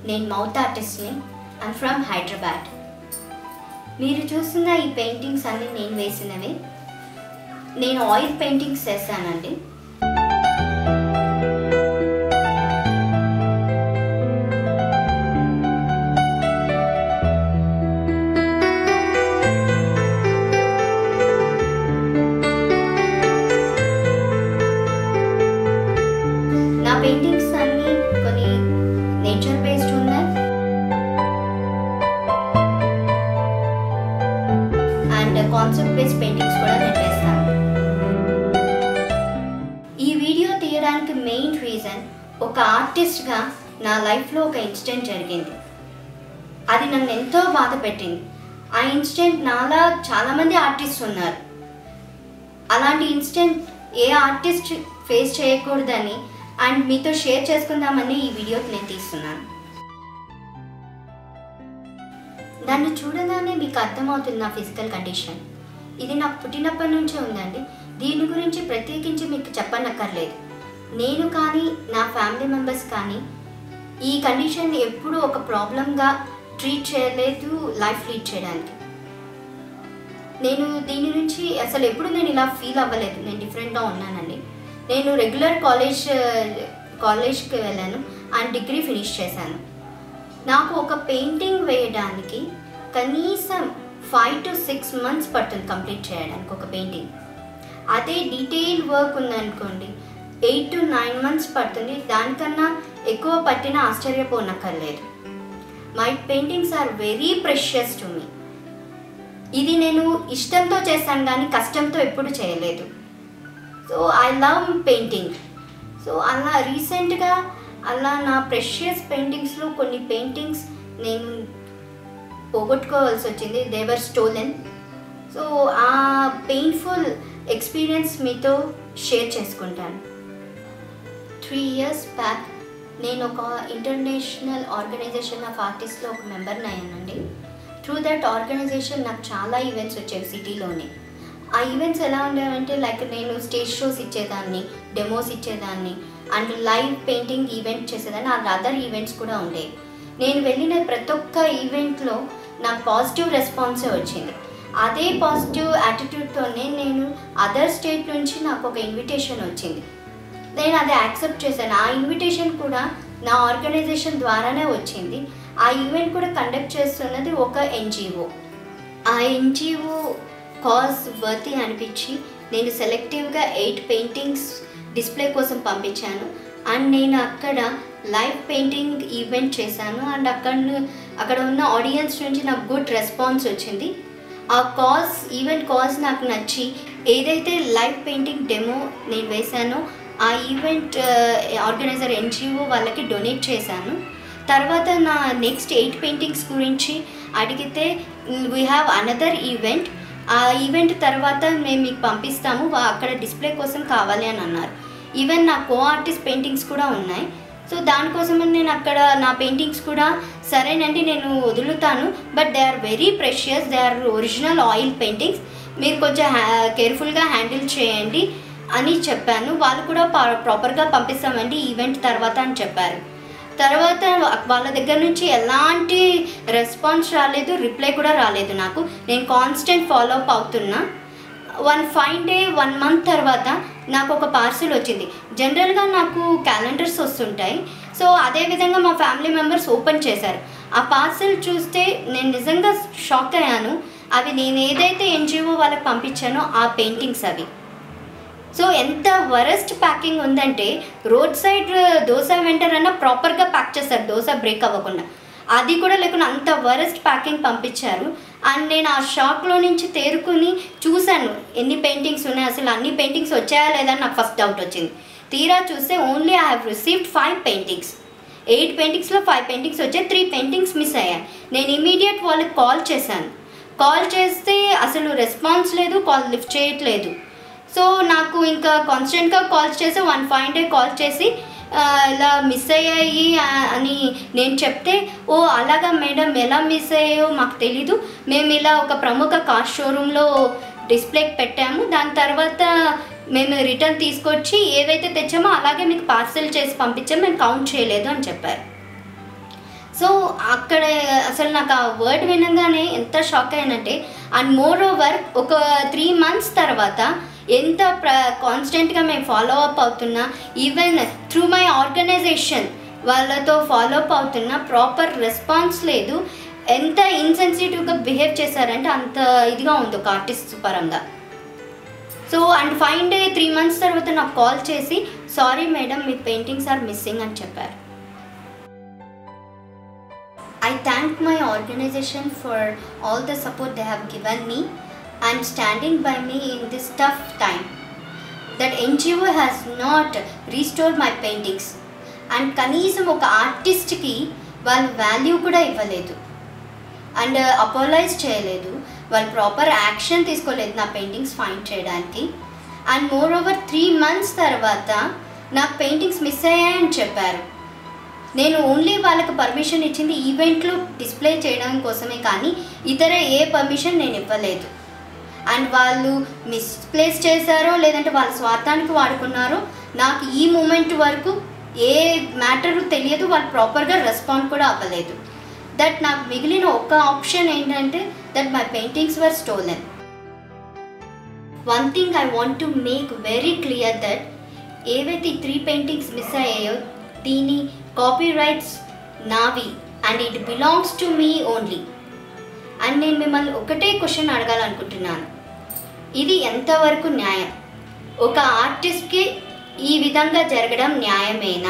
నేను మౌత్ ఆర్టిస్ట్ని and from Hyderabad మీరు చూస్తున్న ఈ పెయింటింగ్స్ అన్నీ నేను వేసినవి నేను ఆయిల్ పెయింటింగ్స్ చేశానండి నా పెయింటింగ్స్ అన్నీ కొన్ని నేచర్ బేస్డ్ ఉన్నాయి అండ్ కాన్సెప్ట్ బేస్డ్ పెయింటింగ్స్ కూడా నేను వేస్తాను ఈ వీడియో తీయడానికి మెయిన్ రీజన్ ఒక ఆర్టిస్ట్గా నా లైఫ్లో ఒక ఇన్సిడెంట్ జరిగింది అది నన్ను ఎంతో బాధ పెట్టింది ఆ ఇన్సిడెంట్ నాలా చాలామంది ఆర్టిస్ట్ ఉన్నారు అలాంటి ఇన్సిడెంట్ ఏ ఆర్టిస్ట్ ఫేస్ చేయకూడదని అండ్ మీతో షేర్ చేసుకుందామని ఈ వీడియో నేను తీస్తున్నాను నన్ను చూడగానే మీకు అర్థమవుతుంది నా ఫిజికల్ కండిషన్ ఇది నాకు పుట్టినప్పటి నుంచే ఉందండి దీని గురించి ప్రత్యేకించి మీకు చెప్పనక్కర్లేదు నేను కానీ నా ఫ్యామిలీ మెంబర్స్ కానీ ఈ కండిషన్ ఎప్పుడూ ఒక ప్రాబ్లంగా ట్రీట్ చేయలేదు లైఫ్ లీడ్ చేయడానికి నేను దీని నుంచి అసలు ఎప్పుడు నేను ఇలా ఫీల్ అవ్వలేదు నేను డిఫరెంట్గా ఉన్నానండి నేను రెగ్యులర్ కాలేజ్ కాలేజ్కి వెళ్ళాను అండ్ డిగ్రీ ఫినిష్ చేశాను నాకు ఒక పెయింటింగ్ వేయడానికి కనీసం ఫైవ్ టు సిక్స్ మంత్స్ పడుతుంది కంప్లీట్ చేయడానికి ఒక పెయింటింగ్ అదే డీటెయిల్ వర్క్ ఉందనుకోండి ఎయిట్ టు నైన్ మంత్స్ పడుతుంది దానికన్నా ఎక్కువ పట్టిన ఆశ్చర్యపోనక్కర్లేదు my paintings are very precious to me ఇది నేను ఇష్టంతో చేశాను కానీ కష్టంతో ఎప్పుడు చేయలేదు so I love painting so అలా రీసెంట్గా అలా నా ప్రెషియస్ పెయింటింగ్స్లో కొన్ని పెయింటింగ్స్ నేను పోగొట్టుకోవాల్సి వచ్చింది దేవర్ స్టోలెన్ సో ఆ పెయిన్ఫుల్ ఎక్స్పీరియన్స్ మీతో షేర్ చేసుకుంటాను త్రీ ఇయర్స్ బ్యాక్ నేను ఒక ఇంటర్నేషనల్ ఆర్గనైజేషన్ ఆఫ్ ఆర్టిస్ట్లో ఒక మెంబర్ని అయ్యానండి త్రూ దట్ ఆర్గనైజేషన్ నాకు చాలా ఈవెంట్స్ వచ్చేవి సిటీలోనే ఆ ఈవెంట్స్ ఎలా ఉండేవంటే లైక్ నేను స్టేజ్ షోస్ ఇచ్చేదాన్ని డెమోస్ ఇచ్చేదాన్ని అండ్ లైవ్ పెయింటింగ్ ఈవెంట్ చేసేదాన్ని అండ్ అదర్ ఈవెంట్స్ కూడా ఉండేవి నేను వెళ్ళిన ప్రతి ఒక్క ఈవెంట్లో నాకు పాజిటివ్ రెస్పాన్సే వచ్చింది అదే పాజిటివ్ యాటిట్యూడ్తోనే నేను అదర్ స్టేట్ నుంచి నాకు ఒక ఇన్విటేషన్ వచ్చింది నేను అది యాక్సెప్ట్ చేశాను ఆ ఇన్విటేషన్ కూడా నా ఆర్గనైజేషన్ ద్వారానే వచ్చింది ఆ ఈవెంట్ కూడా కండక్ట్ చేస్తున్నది ఒక ఎన్జిఓ ఆ ఎన్జిఓ కాజ్ వర్తి అనిపించి నేను సెలెక్టివ్గా ఎయిట్ పెయింటింగ్స్ డిస్ప్లే కోసం పంపించాను అండ్ నేను అక్కడ లైవ్ పెయింటింగ్ ఈవెంట్ చేశాను అండ్ అక్కడ ను- అక్కడ ఉన్న ఆడియన్స్ నుంచి నాకు గుడ్ రెస్పాన్స్ వచ్చింది ఆ కాజ్ ఈవెంట్ కాజ్ నాకు నచ్చి ఏదైతే లైవ్ పెయింటింగ్ డెమో నేను వేశానో ఆ ఈవెంట్ ఆర్గనైజర్ ఎన్జిఓ వాళ్ళకి డొనేట్ చేశాను తర్వాత నా నెక్స్ట్ ఎయిట్ పెయింటింగ్స్ గురించి అడిగితే వీ హ్యావ్ అనదర్ ఈవెంట్ ఆ ఈవెంట్ తర్వాత మేము మీకు పంపిస్తాము వా- అక్కడ డిస్ప్లే కోసం కావాలి అని అన్నారు ఈవెన్ నా కో ఆర్టిస్ట్ పెయింటింగ్స్ కూడా ఉన్నాయి సో దానికోసమని నేను అక్కడ నా పెయింటింగ్స్ కూడా సరేనండి నేను వదులుతాను but they are very precious they are original oil paintings మీరు కొంచెం హ్యా కేర్ఫుల్గా హ్యాండిల్ చేయండి అని చెప్పాను వాళ్ళు కూడా పా- ప్రాపర్గా పంపిస్తామండి ఈవెంట్ తర్వాత అని చెప్పారు తర్వాత వాళ్ళ దగ్గర నుంచి ఎలాంటి రెస్పాన్స్ రాలేదు రిప్లై కూడా రాలేదు నాకు నేను కాన్స్టెంట్ ఫాలో అప్ అవుతున్నా one five day one month తర్వాత నాకు ఒక పార్సిల్ వచ్చింది జనరల్గా నాకు క్యాలెండర్స్ వస్తుంటాయి సో అదేవిధంగా మా ఫ్యామిలీ మెంబర్స్ ఓపెన్ చేశారు ఆ పార్సిల్ చూస్తే నేను నిజంగా షాక్ అయ్యాను అవి నేను ఏదైతే ఎన్జిఓ వాళ్ళకి పంపించానో ఆ పెయింటింగ్స్ అవి సో ఎంత వరస్ట్ ప్యాకింగ్ ఉందంటే రోడ్ సైడ్ దోశ వెంటనన్నా ప్రాపర్గా ప్యాక్ చేస్తారు దోశ బ్రేక్ అవ్వకుండా అది కూడా లేకుండా అంత వరస్ట్ ప్యాకింగ్ పంపించారు అండ్ నేను ఆ షాక్లో నుంచి తేరుకుని చూశాను ఎన్ని పెయింటింగ్స్ ఉన్నాయి అసలు అన్ని పెయింటింగ్స్ వచ్చాయా లేదా అని నాకు ఫస్ట్ డౌట్ వచ్చింది తీరా చూస్తే only I have received five paintings eight పెయింటింగ్స్లో ఫైవ్ పెయింటింగ్స్ వచ్చాయి త్రీ పెయింటింగ్స్ మిస్ అయ్యాయి నేను ఇమీడియట్ వాళ్ళకి కాల్ చేశాను కాల్ చేస్తే అసలు రెస్పాన్స్ లేదు కాల్ లిఫ్ట్ చేయట్లేదు సో నాకు ఇంకా కాన్స్టెంట్గా కాల్స్ చేసి వన్ ఫైవ్ డే కాల్ చేసి ఆ, ఇలా మిస్ అయ్యాయి ఆ, అని నేను చెప్తే ఓ అలాగా మేడం ఎలా మిస్ అయ్యాయో మాకు తెలీదు మేము ఇలా ఒక ప్రముఖ కార్ షోరూంలో డిస్ప్లేకి పెట్టాము దాని తర్వాత మేము రిటర్న్ తీసుకొచ్చి ఏవైతే తెచ్చామో అలాగే మీకు పార్సల్ చేసి పంపించాము మేము కౌంట్ చేయలేదు అని చెప్పారు సో అక్కడ అసలు నాకు ఆ వర్డ్ వినగానే ఎంత షాక్ అయ్యానంటే అండ్ మోర్ ఓవర్ ఒక త్రీ మంత్స్ తర్వాత ఎంత ప్ర కాన్స్టెంట్గా మేము ఫాలో అప్ అవుతున్నా ఈవెన్ త్రూ మై ఆర్గనైజేషన్ వాళ్ళతో ఫాలో అప్ అవుతున్నా ప్రాపర్ రెస్పాన్స్ లేదు ఎంత ఇన్సెన్సిటివ్గా బిహేవ్ చేశారంటే అంత ఇదిగా ఉంది ఒక ఆర్టిస్ట్ పరంగా so and five day three months తర్వాత నాకు కాల్ చేసి సారీ మేడం మీ పెయింటింగ్స్ ఆర్ మిస్సింగ్ అని చెప్పారు I thank my organization for all the support they have given me and standing by me in this tough time. That NGO has not restored my paintings and కనీసం ఒక ఆర్టిస్ట్కి వాళ్ళు value కూడా ఇవ్వలేదు and అపోలైజ్ చేయలేదు వాళ్ళు ప్రాపర్ యాక్షన్ తీసుకోలేదు నా పెయింటింగ్స్ ఫైండ్ చేయడానికి and more over three months తర్వాత నాకు పెయింటింగ్స్ మిస్ అయ్యాయని చెప్పారు నేను ఓన్లీ వాళ్ళకి పర్మిషన్ ఇచ్చింది ఈవెంట్లో డిస్ప్లే చేయడం కోసమే కానీ ఇతర ఏ పర్మిషన్ నేను ఇవ్వలేదు అండ్ వాళ్ళు మిస్ప్లేస్ చేశారో లేదంటే వాళ్ళ స్వార్థానికి వాడుకున్నారో నాకు ఈ మూమెంట్ వరకు ఏ మ్యాటర్ తెలియదు వాళ్ళు ప్రాపర్గా రెస్పాండ్ కూడా అవ్వలేదు దట్ నాకు మిగిలిన ఒక్క ఆప్షన్ ఏంటంటే that my paintings were stolen one thing I want to make very clear that ఏవైతే ఈ త్రీ పెయింటింగ్స్ మిస్ అయ్యాయో దీని కాపీ రైట్స్ నావి and it belongs to me only and నేను మిమ్మల్ని ఒకటే క్వశ్చన్ అడగాలనుకుంటున్నాను ఇది ఎంతవరకు న్యాయం ఒక ఆర్టిస్ట్కి ఈ విధంగా జరగడం న్యాయమేనా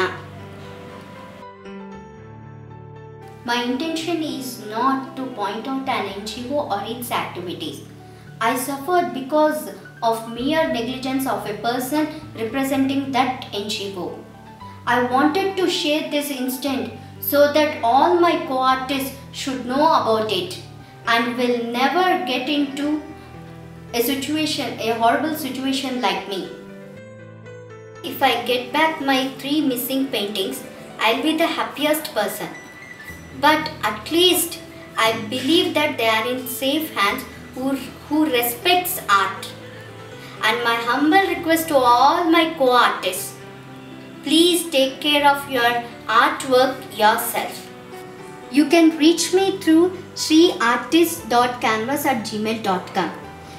My intention is not to point out an NGO or its activities. I suffered because of mere negligence of a person representing that NGO. I wanted to share this instant so that all my co artists should know about it and will never get into a situation, a horrible situation like me. If I get back my three missing paintings, I'll be the happiest person. But at least I believe that they are in safe hands who, who respects art. And my humble request to all my co-artists, please take care of your artwork yourself. You can reach me through sriartist.canvas at gmail.com.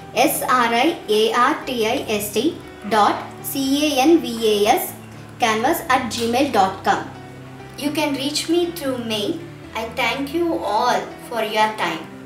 S-R-I-A-R-T-I-S-T dot C-A-N-V-A-S canvas at gmail.com. You can reach me through mail. I thank you all for your time.